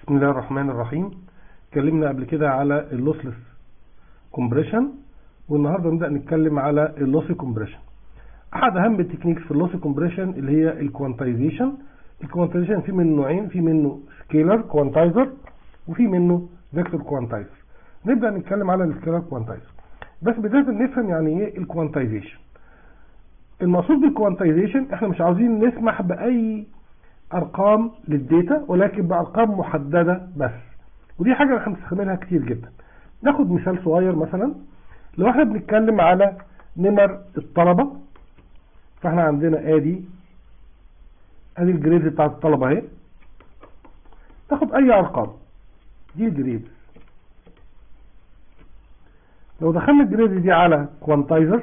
بسم الله الرحمن الرحيم اتكلمنا قبل كده على اللوسلس كومبريشن والنهارده نبدا نتكلم على اللوسي كومبريشن احد اهم التكنيكس في اللوسي كومبريشن اللي هي الكوانتايزيشن الكوانتايزيشن في منه نوعين في منه سكيلر كوانتايزر وفي منه فيكتور كوانتايزر نبدا نتكلم على السكيلر كوانتايزر بس بدايه نفهم يعني ايه الكوانتايزيشن المقصود بالكوانتايزيشن احنا مش عاوزين نسمح باي ارقام للداتا ولكن بارقام محدده بس ودي حاجه احنا بنستخدمها كتير جدا ناخد مثال صغير مثلا لو احنا بنتكلم على نمر الطلبه فاحنا عندنا ادي ادي الجريد بتاعت الطلبه اهي تاخد اي ارقام دي الجريد لو دخلنا الجريد دي على كوانتايزر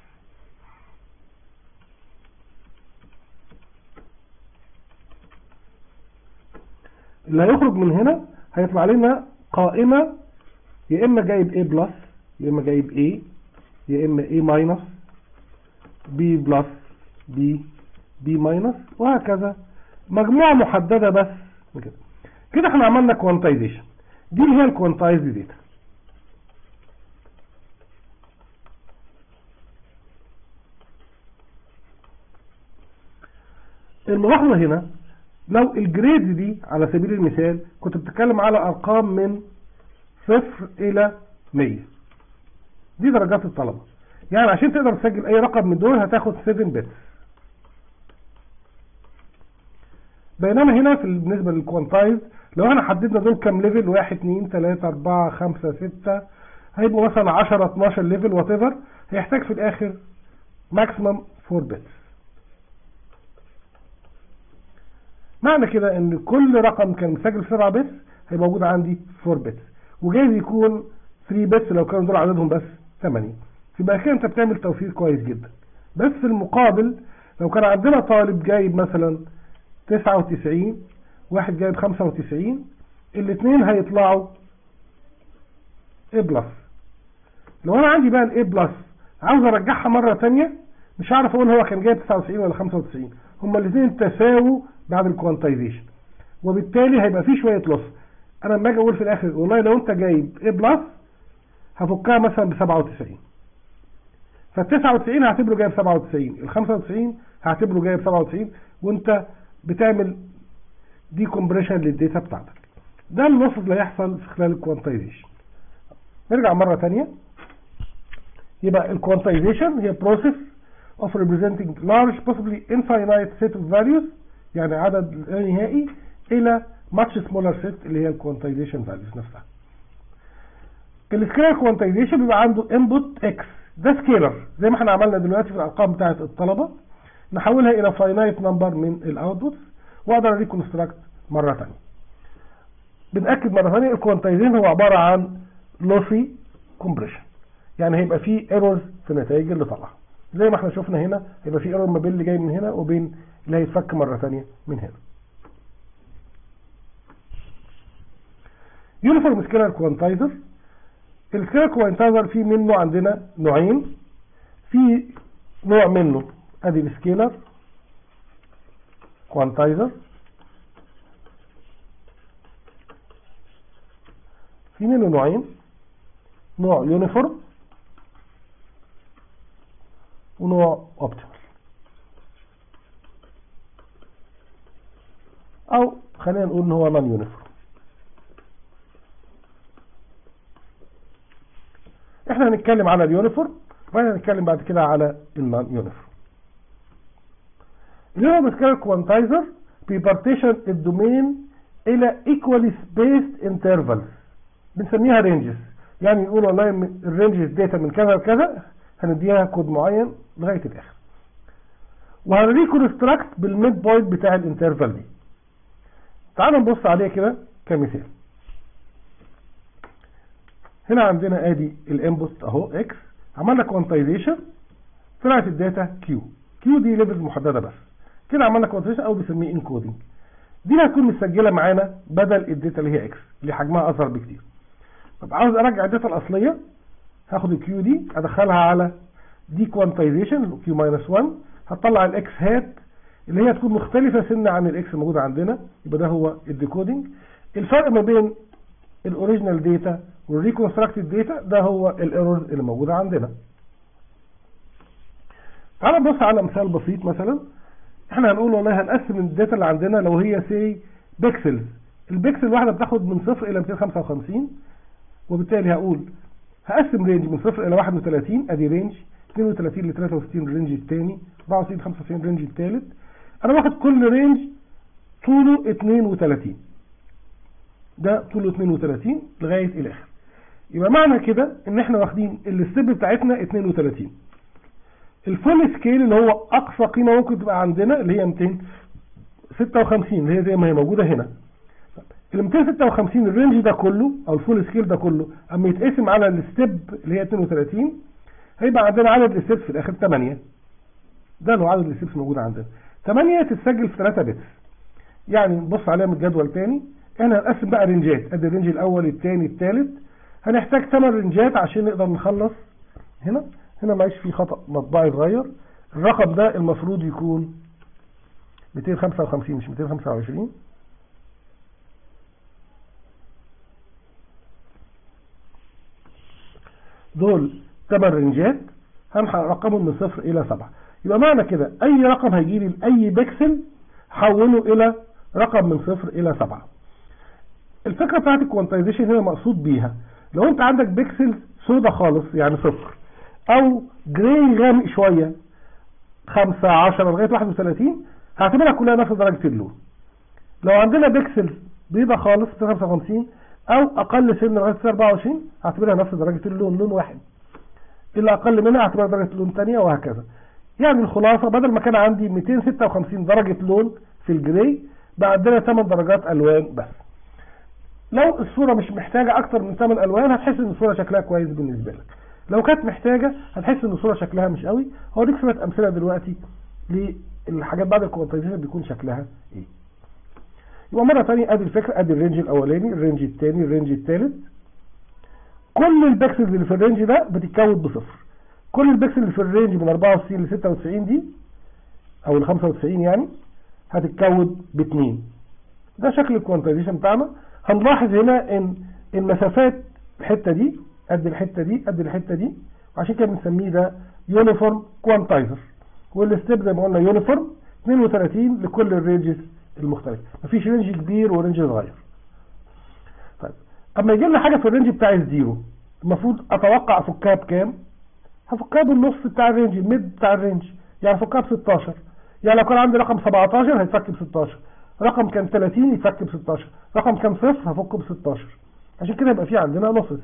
اللي هيخرج من هنا هيطلع لنا قائمة يا إما جايب A بلس يا إما جايب A يا إما A ماينس B بلس B B ماينس وهكذا مجموعة محددة بس كده كده احنا عملنا كوانتايزيشن دي اللي هي الكوانتايزد داتا الملاحظة هنا لو الجريد دي على سبيل المثال كنت بتتكلم على ارقام من صفر الى 100 دي درجات الطلبة يعني عشان تقدر تسجل اي رقم من دول هتاخد 7 بتس بينما هنا في بالنسبة للكوانتايز لو احنا حددنا دول كام ليفل 1 2 3 4 5 6 هيبقوا مثلا 10 12 ليفل وات ايفر هيحتاج في الاخر ماكسيمم 4 بتس معنى كده ان كل رقم كان مسجل 7 بت هيبقى موجود عندي 4 بت وجايز يكون 3 بت لو كانوا دول عددهم بس 8 يبقى كده انت بتعمل توفير كويس جدا بس في المقابل لو كان عندنا طالب جايب مثلا 99 واحد جايب 95 الاثنين هيطلعوا A بلس لو انا عندي بقى الاي بلس عاوز ارجعها مرة تانية مش هعرف اقول هو كان جايب 99 ولا 95 هما الاثنين تساووا بعد الكوانتايزيشن وبالتالي هيبقى فيه شويه لص انا لما اجي اقول في الاخر والله لو انت جايب A بلس هفكها مثلا ب 97 فال 99 هعتبره جايب 97 ال 95 هعتبره جايب 97 وانت بتعمل دي كومبريشن للداتا بتاعتك ده اللص اللي هيحصل في خلال الكوانتايزيشن نرجع مره ثانيه يبقى الكوانتايزيشن هي بروسيس of representing large possibly infinite set of values يعني عدد لا نهائي الى much smaller set اللي هي الكوانتايزيشن values نفسها السكيلر كوانتايزيشن بيبقى عنده input x ده سكيلر زي ما احنا عملنا دلوقتي في الارقام بتاعه الطلبه نحولها الى finite number من الاوتبوتس واقدر ريكونستراكت مره ثانيه بنأكد مره ثانيه الكوانتايزيشن هو عباره عن lossy compression يعني هيبقى فيه ايرورز في النتائج اللي طالعه زي ما احنا شفنا هنا هيبقى في ايرور ما بين اللي جاي من هنا وبين اللي هيتفك مره ثانيه من هنا يونيفورم سكيلر كوانتايزر السكيلر كوانتايزر في منه عندنا نوعين في نوع منه ادي السكيلر كوانتايزر في منه نوعين نوع يونيفورم ونوع اوبتيمال او خلينا نقول ان هو نون يونيفورم احنا هنتكلم على اليونيفورم وبعدين هنتكلم بعد كده على النون يونيفورم اليونيفورم سكيلر كوانتايزر بيبارتيشن الدومين الى equally spaced intervals بنسميها رينجز يعني نقول والله الرينجز داتا من كذا لكذا هنديها كود معين لغاية الآخر وهنريكونستراكت بالميد بوينت بتاع الانترفال دي تعالوا نبص عليه كده كمثال هنا عندنا ادي الانبوت اهو اكس عملنا كوانتايزيشن طلعت الداتا كيو كيو دي ليفلز محدده بس كده عملنا كوانتايزيشن او بنسميه انكودنج دي هتكون مسجله معانا بدل الداتا اللي هي اكس اللي حجمها اصغر بكتير طب عاوز ارجع الداتا الاصليه هاخد الكيو دي ادخلها على دي كوانتايزيشن كيو ماينس 1 هتطلع الاكس هات اللي هي تكون مختلفه سنه عن الاكس الموجوده عندنا يبقى ده هو الديكودنج الفرق ما بين الاوريجينال داتا والريكونستراكتد داتا ده هو الايرورز اللي موجوده عندنا تعال نبص على مثال بسيط مثلا احنا هنقول والله هنقسم الداتا اللي عندنا لو هي سي بيكسلز البيكسل الواحده بتاخد من صفر الى 255 وبالتالي هقول هقسم رينج من صفر الى 31 ادي رينج 32 ل 63 الرينج الثاني 64 ل 95 الرينج الثالث انا باخد كل رينج طوله 32 ده طوله 32 لغايه الاخر يبقى معنى كده ان احنا واخدين الستيب بتاعتنا 32 الفول سكيل اللي هو اقصى قيمه ممكن تبقى عندنا اللي هي 256 اللي هي زي ما هي موجوده هنا ال 256 الرينج ده كله او الفول سكيل ده كله اما يتقسم على الستيب اللي هي 32 هيبقى عندنا عدد الستبس في الاخر 8 ده اللي هو عدد الستبس موجود عندنا 8 تتسجل في 3 بتس يعني نبص عليها من الجدول تاني احنا هنقسم بقى رينجات ادي الرينج الاول الثاني الثالث هنحتاج 8 رينجات عشان نقدر نخلص هنا هنا معيش في خطأ مطبعي اتغير الرقم ده المفروض يكون 255 مش 225 دول 8 رنجات هنرقمهم من صفر الى 7 يبقى معنى كده اي رقم هيجي لي لاي بكسل حوله الى رقم من صفر الى 7 الفكره بتاعت الكوانتايزيشن هنا مقصود بيها لو انت عندك بكسل سودا خالص يعني صفر او جراي غامق شويه 5 10 لغايه 31 هعتبرها كلها نفس درجه اللون لو عندنا بكسل بيضة خالص 55 او اقل سن لغايه 24 هعتبرها نفس درجه اللون لون واحد اللي اقل منها هعتبرها درجه لون ثانيه وهكذا يعني الخلاصه بدل ما كان عندي 256 درجه لون في الجراي بقى عندنا 8 درجات الوان بس لو الصوره مش محتاجه اكتر من 8 الوان هتحس ان الصوره شكلها كويس بالنسبه لك لو كانت محتاجه هتحس ان الصوره شكلها مش قوي هوريك شويه امثله دلوقتي للحاجات بعد الكوانتايزيشن بيكون شكلها ايه يبقى مره ثانيه ادي الفكره ادي الرينج الاولاني الرينج الثاني الرينج الثالث كل البكسلز اللي في الرينج ده بتتكون بصفر كل البكسل اللي في الرينج من 64 ل 96 دي او ل 95 يعني هتتكون باثنين ده شكل الكوانتايزيشن بتاعنا هنلاحظ هنا ان المسافات الحته دي قد الحته دي قد الحته دي وعشان كده بنسميه ده يونيفورم كوانتايزر والستيب زي ما قلنا يونيفورم 32 لكل الرينجز المختلفه مفيش رينج كبير ورينج صغير طيب اما يجي لنا حاجه في الرينج بتاع الزيرو المفروض اتوقع افكها بكام هفكها بالنص بتاع الرينج الميد بتاع الرينج يعني افكها ب 16 يعني لو كان عندي رقم 17 هيتفك ب 16 رقم كان 30 يتفك ب 16 رقم كان صفر هفكه ب 16 عشان كده يبقى في عندنا نص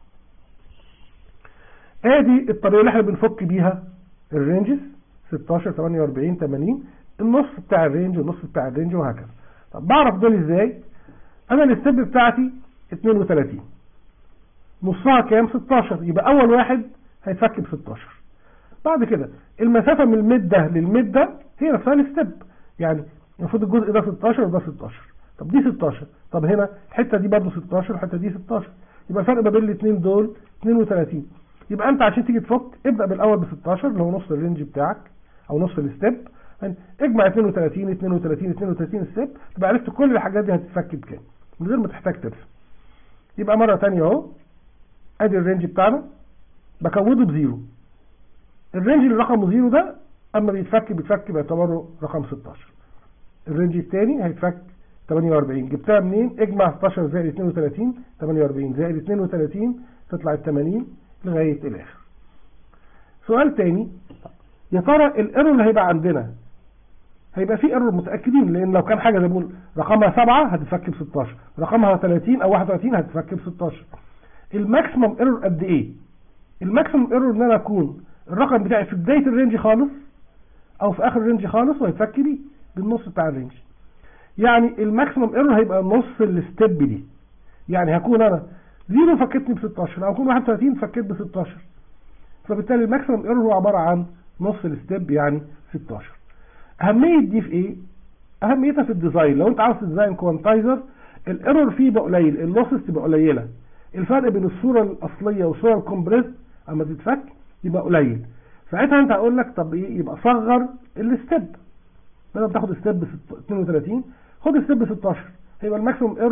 ادي الطريقه اللي احنا بنفك بيها الرينجز 16 48 80 النص بتاع الرينج والنص بتاع الرينج وهكذا طب بعرف دول ازاي انا الستيب بتاعتي 32 نصها كام 16 يبقى اول واحد هيتفك ب 16 بعد كده المسافه من الميد ده للميد ده هي نفسها الستيب يعني المفروض الجزء ده 16 وده 16 طب دي 16 طب هنا الحته دي برضه 16 والحته دي 16 يبقى الفرق ما بين الاثنين دول 32 يبقى انت عشان تيجي تفك ابدا بالاول ب 16 اللي هو نص الرينج بتاعك او نص الستيب يعني اجمع 32 32 32 ستيب تبقى عرفت كل الحاجات دي هتتفك بكام من غير ما تحتاج ترسم يبقى مره ثانيه اهو ادي الرينج بتاعنا بكوده بزيرو الرينج اللي رقمه زيرو ده اما بيتفك بيتفك باعتباره رقم 16 الرينج الثاني هيتفك 48 جبتها منين اجمع 16 زائد 32 48 زائد 32 تطلع ال 80 لغايه الاخر سؤال تاني يا ترى الايرور اللي هيبقى عندنا هيبقى فيه ايرور متاكدين لان لو كان حاجه زي ما بقول رقمها 7 هتتفك ب 16 رقمها 30 او 31 هتتفك ب 16 الماكسيمم ايرور قد ايه الماكسيمم ايرور ان انا اكون الرقم بتاعي في بدايه الرينج خالص او في اخر الرينج خالص وهيتفك بيه بالنص بتاع الرينج يعني الماكسيمم ايرور هيبقى نص الستيب دي يعني هكون انا زيرو فكتني ب 16 او اكون 31 فكيت ب 16 فبالتالي الماكسيمم ايرور هو عباره عن نص الستيب يعني 16 اهميه دي في ايه اهميتها في الديزاين لو انت عاوز تديزاين كوانتايزر الايرور فيه يبقى قليل اللوسز تبقى قليله الفرق بين الصوره الاصليه والصوره الكومبريس اما تتفك يبقى قليل ساعتها انت هقول لك طب ايه يبقى صغر الستيب بدل ما تاخد ستيب 32 خد ستيب 16 هيبقى الماكسيموم ايرور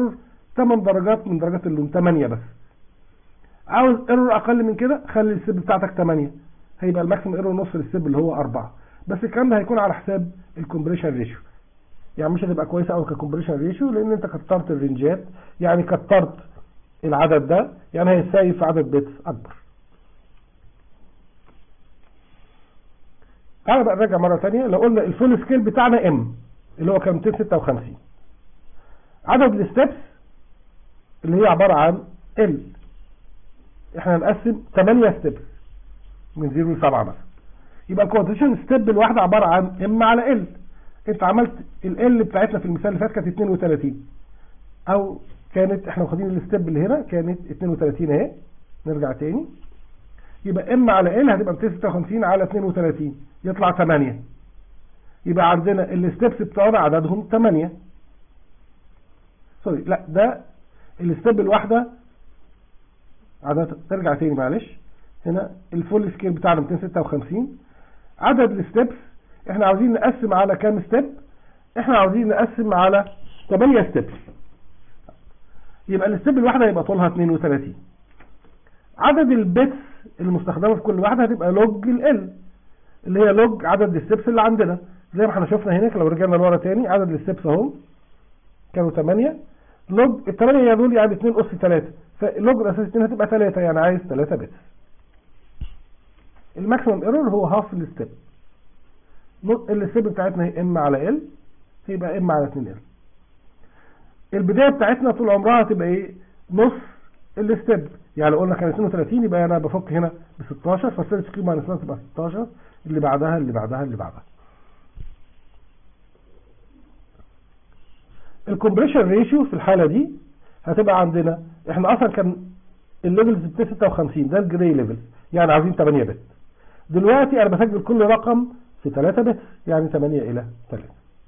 8 درجات من درجات اللون 8 بس عاوز ايرور اقل من كده خلي الستيب بتاعتك 8 هيبقى الماكسيمم ايرور نص الستيب اللي هو 4 بس الكلام ده هيكون على حساب الكومبريشن ريشيو يعني مش هتبقى كويسه قوي ككومبريشن ريشيو لان انت كترت الرنجات يعني كترت العدد ده يعني هيساوي في عدد بيتس اكبر تعالى بقى نرجع مره ثانيه لو قلنا الفول سكيل بتاعنا ام اللي هو كان 256 عدد الستبس اللي هي عباره عن ال احنا هنقسم 8 ستيبس من 0 ل 7 مثلا يبقى الكوانتيشن ستيب الواحده عباره عن ام على ال انت عملت ال بتاعتنا في المثال اللي فات كانت 32 او كانت احنا واخدين الستيب اللي هنا كانت 32 اهي نرجع تاني يبقى ام على ال هتبقى 256 على 32 يطلع 8 يبقى عندنا الستبس بتوعنا عددهم 8 سوري لا ده الستيب الواحده عدد ترجع تاني معلش هنا الفول سكيل بتاعنا 256 عدد الستبس احنا عاوزين نقسم على كام ستيب احنا عاوزين نقسم على 8 ستيبس يبقى الستيب الواحده هيبقى طولها 32 عدد البيتس المستخدمه في كل واحده هتبقى لوج ال اللي هي لوج عدد الستبس اللي عندنا زي ما احنا شفنا هناك لو رجعنا لورا تاني عدد الستبس اهو كانوا 8 لوج ال 8 دول يعني 2 اس 3 فاللوج الاساسي 2 هتبقى 3 يعني عايز 3 بيتس الماكسيمم ايرور هو هاف الستيب الستيب بتاعتنا هي ام على ال هيبقى ام على 2 ال البدايه بتاعتنا طول عمرها هتبقى ايه نص الستيب يعني لو قلنا كان 32 يبقى انا بفك هنا ب 16 فالسيرش كيو ماينس 1 تبقى 16 اللي بعدها اللي بعدها اللي بعدها الكومبريشن ريشيو في الحاله دي هتبقى عندنا احنا اصلا كان الليفلز 256 ده الجراي ليفل يعني عايزين 8 بت دلوقتي انا بسجل كل رقم في 3 بت يعني 8 الى 3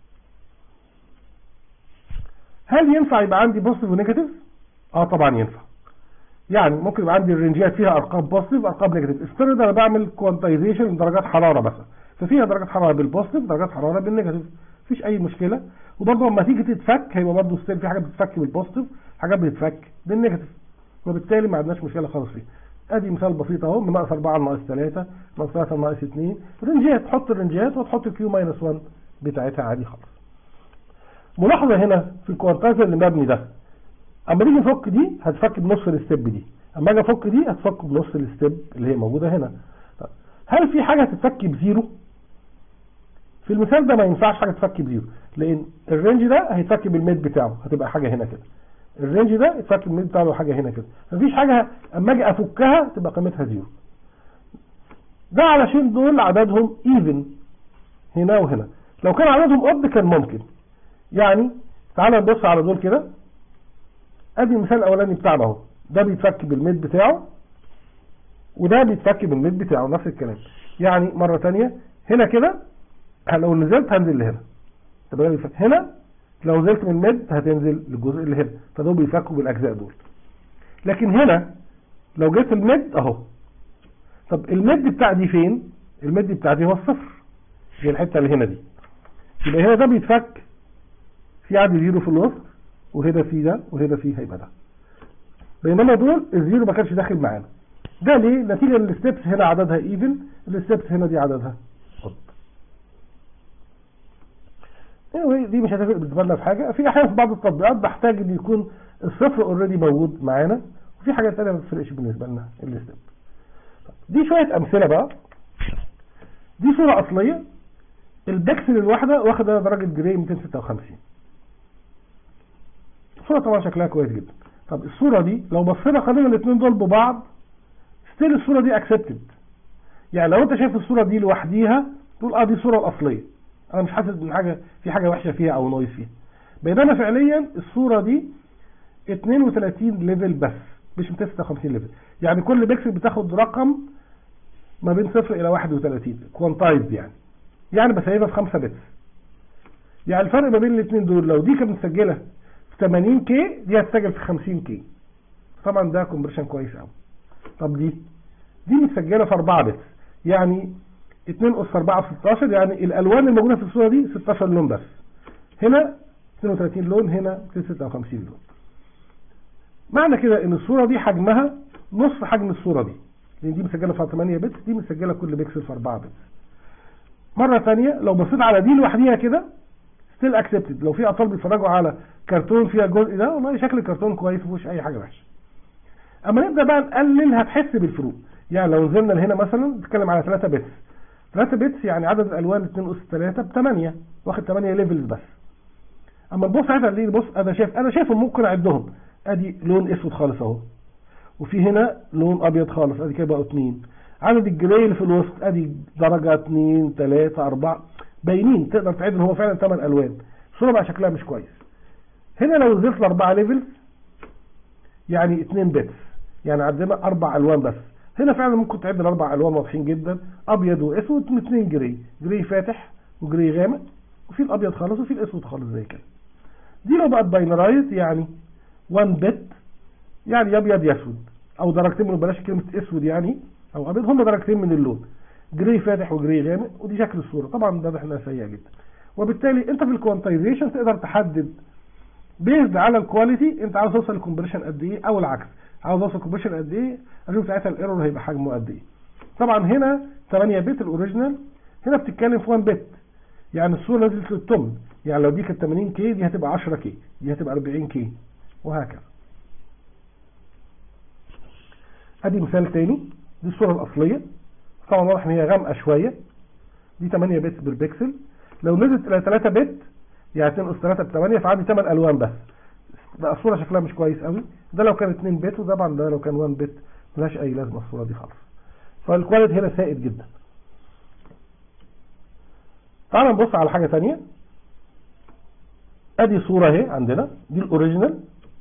هل ينفع يبقى عندي بوزيتيف ونيجاتيف اه طبعا ينفع يعني ممكن يبقى عندي الرنجات فيها ارقام بوزيتيف ارقام نيجاتيف افترض انا بعمل كوانتايزيشن لدرجات حراره مثلا ففيها درجات حراره بالبوزيتيف درجات حراره بالنيجاتيف مفيش اي مشكله وبرضه لما تيجي تتفك هيبقى برضه ستيل في حاجات بتتفك بالبوزيتيف حاجات بتتفك بالنيجاتيف وبالتالي ما عندناش مشكله خالص فيه ادي مثال بسيط اهو من ناقص 4 لناقص 3 ناقص 3 لناقص 2 رنجات تحط الرنجات وتحط كيو ماينس 1 بتاعتها عادي خالص ملاحظه هنا في الكوانتايزر اللي مبني ده اما نيجي نفك دي هتفك بنص الستيب دي اما اجي افك دي هتفك بنص الستيب اللي هي موجوده هنا طب هل في حاجه هتتفك بزيرو في المثال ده ما ينفعش حاجه تفك بزيرو لان الرينج ده هيتفك بالميد بتاعه هتبقى حاجه هنا كده الرينج ده يتفك بالميد بتاعه حاجه هنا كده مفيش حاجه اما اجي افكها تبقى قيمتها زيرو ده علشان دول عددهم ايفن هنا وهنا لو كان عددهم اود كان ممكن يعني تعالى نبص على دول كده ادي المثال الاولاني بتاعنا اهو ده بيتفك بالميد بتاعه وده بيتفك بالميد بتاعه نفس الكلام يعني مره ثانيه هنا كده لو نزلت هنزل لهنا طب هنا لو نزلت من الميد هتنزل للجزء اللي هنا فدول بيفكوا بالاجزاء دول لكن هنا لو جيت الميد اهو طب الميد بتاع دي فين الميد بتاع دي هو الصفر هي الحته اللي هنا دي يبقى هنا ده بيتفك في عندي زيرو في الوسط وهنا في ده وهنا في هيبقى ده بينما دول الزيرو ما كانش داخل معانا ده ليه نتيجه ان الستبس هنا عددها ايفن الستبس هنا دي عددها odd anyway دي مش هتفرق بالنسبه لنا في حاجه في احيانا في بعض التطبيقات بحتاج ان يكون الصفر اوريدي موجود معانا وفي حاجات ثانيه ما بتفرقش بالنسبه لنا الستب دي شويه امثله بقى دي صوره اصليه البكسل الواحده واخده درجه جراي 256 الصوره طبعا شكلها كويس جدا طب الصوره دي لو بصينا قارنا الاثنين دول ببعض ستيل الصوره دي اكسبتد يعني لو انت شايف الصوره دي لوحديها تقول اه دي الصوره الاصليه انا مش حاسس ان حاجه في حاجه وحشه فيها او نويز فيها بينما فعليا الصوره دي 32 ليفل بس مش 256 ليفل يعني كل بيكسل بتاخد رقم ما بين 0 الى 31 كوانتايزد يعني يعني بسيبها في 5 بتس يعني الفرق ما بين الاثنين دول لو دي كانت متسجله في 80 كي دي هتسجل في 50 كي طبعا ده كومبريشن كويس قوي طب دي دي متسجله في 4 بتس يعني 2 اس 4 في 16 يعني الالوان الموجوده في الصوره دي 16 لون بس هنا 32 لون هنا 256 لون معنى كده ان الصورة دي حجمها نص حجم الصورة دي لان دي مسجلة في 8 بت دي مسجلة كل بكسل في 4 بت مرة ثانية لو بصيت على دي لوحديها كده ستيل اكسبتد لو في اطفال بيتفرجوا على كرتون فيها الجزء ده والله شكل الكرتون كويس مفيهوش اي حاجة وحشة اما نبدا بقى نقلل هتحس بالفروق يعني لو نزلنا لهنا مثلا نتكلم على 3 بتس 3 بتس يعني عدد الالوان 2 اس 3 ب 8 واخد 8 ليفلز بس اما تبص على دي بص انا شايف انا شايفهم ممكن اعدهم ادي لون اسود خالص اهو وفي هنا لون ابيض خالص ادي كده بقوا 2 عدد الجراي اللي في الوسط ادي درجه 2 3 4 باينين تقدر تعد ان هو فعلا 8 الوان الصوره بقى شكلها مش كويس هنا لو نزلت ل 4 ليفلز يعني 2 بتس يعني عندنا اربع الوان بس هنا فعلا ممكن تعد الاربع الوان واضحين جدا ابيض واسود واثنين جري جري فاتح وجري غامق وفي الابيض خالص وفي الاسود خالص زي كده دي لو بقت باينرايز يعني 1 بت يعني يا ابيض يا اسود او درجتين من بلاش كلمه اسود يعني او ابيض هم درجتين من اللون جري فاتح وجري غامق ودي شكل الصوره طبعا ده احنا سيئه جدا وبالتالي انت في الكوانتايزيشن تقدر تحدد بيزد على الكواليتي انت عاوز توصل لكونفرشن قد ايه او العكس عاوز اوصل كومبريشن قد ايه اشوف ساعتها الايرور هيبقى حجمه قد ايه طبعا هنا 8 بت الاوريجينال هنا بتتكلم في 1 بت يعني الصوره نزلت للتمن يعني لو دي كانت 80 كي دي هتبقى 10 كي دي هتبقى 40 كي وهكذا ادي مثال تاني دي الصوره الاصليه طبعا واضح ان هي غامقه شويه دي 8 بت بالبكسل لو نزلت الى 3 بت يعني 2 اس 3 ب 8 فعندي 8 الوان بس بقى الصوره شكلها مش كويس قوي ده لو كان 2 بت وطبعا ده لو كان 1 بت ملهاش اي لازمه الصوره دي خالص فالكواليتي هنا سائد جدا تعال نبص على حاجه ثانيه ادي صوره اهي عندنا دي الاوريجينال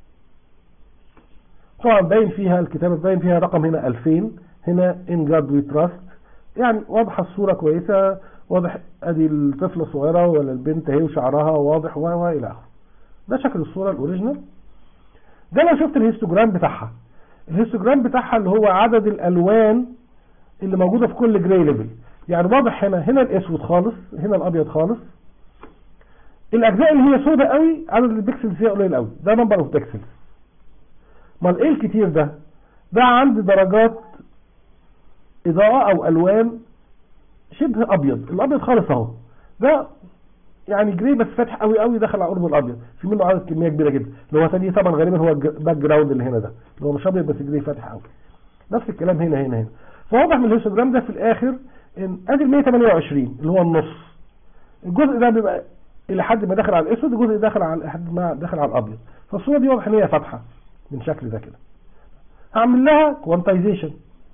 طبعا باين فيها الكتابه باين فيها رقم هنا 2000 هنا ان جاد وي تراست يعني واضحه الصوره كويسه واضح ادي الطفله الصغيره ولا البنت اهي وشعرها واضح و الى اخره ده شكل الصوره الاوريجينال ده لو شفت الهيستوجرام بتاعها الهيستوجرام بتاعها اللي هو عدد الالوان اللي موجوده في كل جراي ليفل يعني واضح هنا هنا الاسود خالص هنا الابيض خالص الاجزاء اللي هي سوداء قوي عدد البكسلز فيها قليل قوي ده نمبر اوف بكسلز امال ايه الكتير ده ده عند درجات اضاءه او الوان شبه ابيض الابيض خالص اهو ده يعني جري بس فاتح قوي قوي دخل على قرب الابيض في منه عدد كميه كبيره جدا اللي هو ثاني طبعا غالبا هو الباك جراوند اللي هنا ده اللي هو مش ابيض بس جري فاتح قوي نفس الكلام هنا هنا هنا فواضح من الهيستوجرام ده في الاخر ان ادي ال 128 اللي هو النص الجزء ده بيبقى الى حد ما داخل على الاسود الجزء داخل على لحد ما داخل على الابيض فالصوره دي واضح ان هي فاتحه من شكل ده كده هعمل لها كوانتايزيشن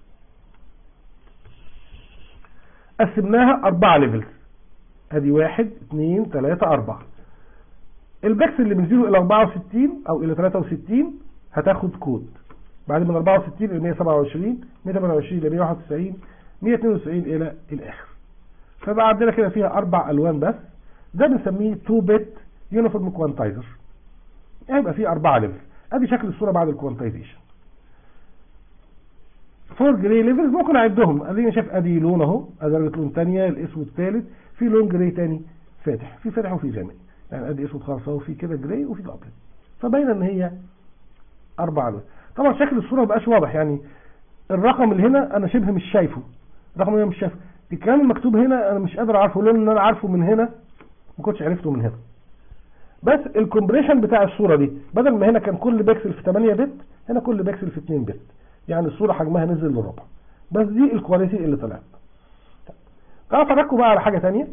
قسمناها أربعة ليفلز ادي واحد اثنين ثلاثة أربعة البكسل اللي من 0 إلى 64 أو إلى 63 هتاخد كود بعد من 64 إلى 127 128 إلى 191 192 إلى الآخر فبقى عندنا كده فيها أربع ألوان بس ده بنسميه 2 بت يونيفورم كوانتايزر هيبقى فيه أربعة ليفل ادي شكل الصورة بعد الكوانتايزيشن فور جراي ليفلز ممكن اعدهم ادينا شايف ادي لون اهو درجه لون ثانيه الاسود ثالث في لون جراي ثاني فاتح في فاتح وفي غامق يعني ادي اسود خالص اهو في كده جراي وفي الابيض فباينه ان هي اربع الوان طبعا شكل الصوره ما بقاش واضح يعني الرقم اللي هنا انا شبه مش شايفه الرقم اللي انا مش شايفه الكلام المكتوب هنا انا مش قادر اعرفه لان انا عارفه من هنا ما كنتش عرفته من هنا بس الكومبريشن بتاع الصوره دي بدل ما هنا كان كل بكسل في 8 بت هنا كل بكسل في 2 بت يعني الصورة حجمها نزل للربع بس دي الكواليتي اللي طلعت تعالوا افرجكم بقى على حاجة تانية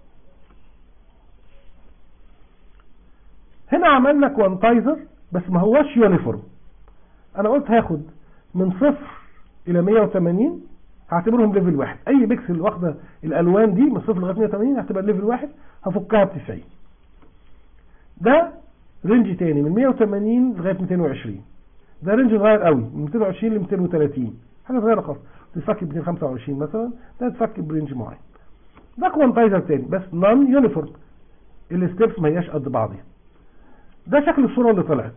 هنا عملنا كوانتايزر بس ما هوش يونيفورم انا قلت هاخد من صفر الى 180 هعتبرهم ليفل واحد اي بكسل واخده الالوان دي من صفر لغايه 180 هتبقى ليفل واحد هفكها ب 90 ده رينج تاني من 180 لغايه 220 ده رينج صغير قوي من 220 ل 230 حاجه صغيره خالص تتفك ب 225 مثلا ده تتفك برينج معين ده كوانتايزر تاني بس نون يونيفورم الستبس ما هياش قد بعضها ده شكل الصوره اللي طلعت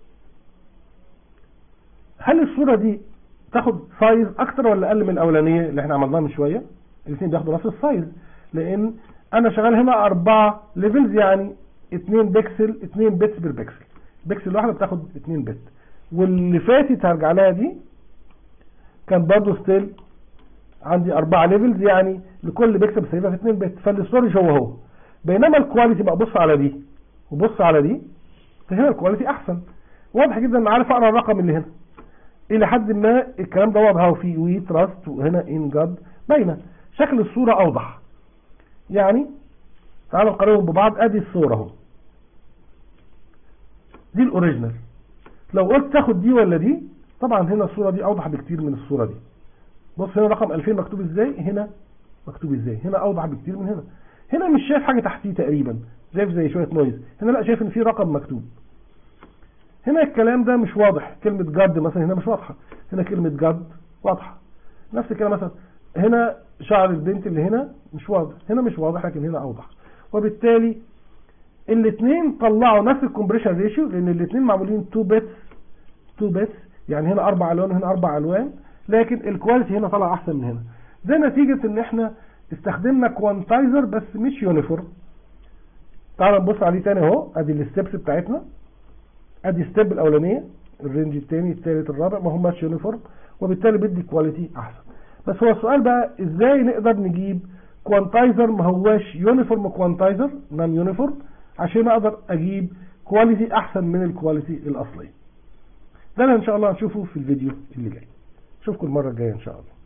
هل الصوره دي تاخد سايز اكتر ولا اقل من الاولانيه اللي احنا عملناها من شويه الاثنين بياخدوا نفس السايز لان انا شغال هنا اربعه ليفلز يعني 2 بكسل 2 بتس بير بكسل بكسل واحده بتاخد 2 بت واللي فاتت هرجع لها دي كان برضه ستيل عندي أربعة ليفلز يعني لكل بيكسل سايبها في 2 بت فالستورج هو هو بينما الكواليتي بقى بص على دي وبص على دي فهنا الكواليتي أحسن واضح جدا ان عارف اقرا الرقم اللي هنا الى حد ما الكلام ده واضح اهو في وي تراست وهنا ان جاد باينه شكل الصوره اوضح يعني تعالوا نقارنهم ببعض ادي الصوره اهو دي الاوريجينال لو قلت تاخد دي ولا دي طبعا هنا الصوره دي اوضح بكتير من الصوره دي بص هنا رقم 2000 مكتوب ازاي هنا مكتوب ازاي هنا اوضح بكتير من هنا هنا مش شايف حاجه تحتيه تقريبا شايف زي شويه نويز هنا لا شايف ان في رقم مكتوب هنا الكلام ده مش واضح كلمة جاد مثلا هنا مش واضحة هنا كلمة جاد واضحة نفس الكلام مثلا هنا شعر البنت اللي هنا مش واضح هنا مش واضح لكن هنا اوضح وبالتالي الاثنين طلعوا نفس الكومبريشن ريشيو لان الاثنين معمولين 2 بيتس 2 بيتس يعني هنا اربع الوان وهنا اربع الوان لكن الكواليتي هنا طلع احسن من هنا ده نتيجة ان احنا استخدمنا كوانتايزر بس مش يونيفورم تعال نبص عليه تاني اهو ادي الستبس بتاعتنا ادي ستيب الاولانيه الرينج الثاني الثالث الرابع ما هماش يونيفورم وبالتالي بدي كواليتي احسن بس هو السؤال بقى ازاي نقدر نجيب كوانتايزر ما هواش يونيفورم كوانتايزر نون يونيفورم عشان اقدر اجيب كواليتي احسن من الكواليتي الاصليه ده اللي ان شاء الله هنشوفه في الفيديو اللي جاي اشوفكم المره الجايه ان شاء الله